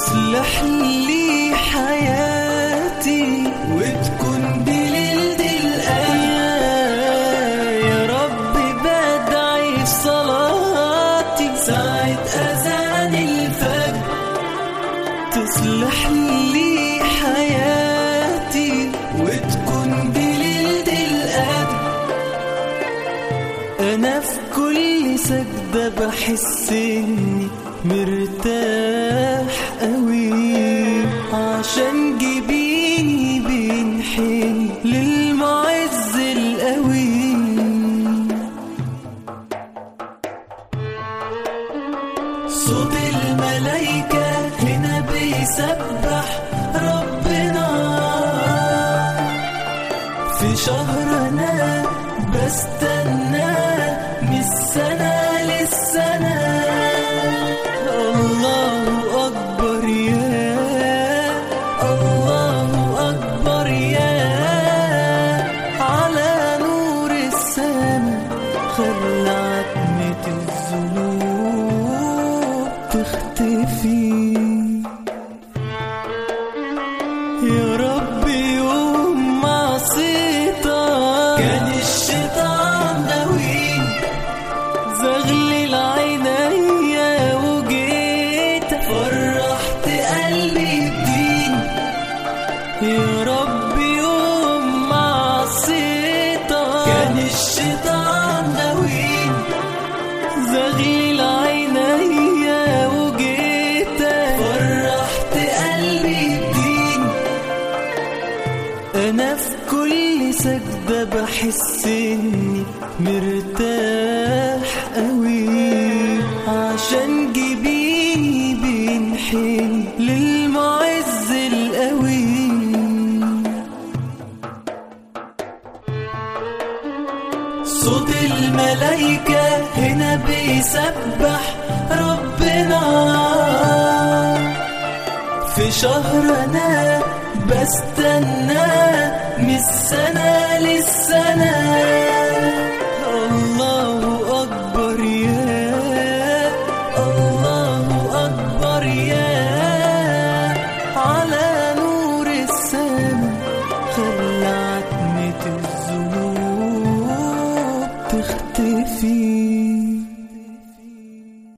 تصلح لي حياتي وتكون بليلتي الآية يا رب بدعي في صلاتي ساعة أذان الفجر تصلح لي حياتي وتكون بليلتي القدر أنا في كل سجدة بحس إني مرتاح قوي عشان جبيني بينحني للمعز القوي صوت الملايكة هنا بيسبح ربنا في شهرنا بستنى من السنة للسنة الله أكبر يا الله أكبر يا على نور السماء خلى عتمة الذنوب تختفي يا رب يوم معصيتك كان الشيطان قوي زغلل عينيا وجيت فرحت قلبي بدين يا رب يوم معصيتك كان الشيطان قوي زغلل عينيا وجيت فرحت قلبي بدين انا في كل سجدة بحس اني مرتاح قوي عشان جبيني بينحني للمعز القوي صوت الملايكة هنا بيسبح ربنا في شهرنا بستنى من السنة للسنة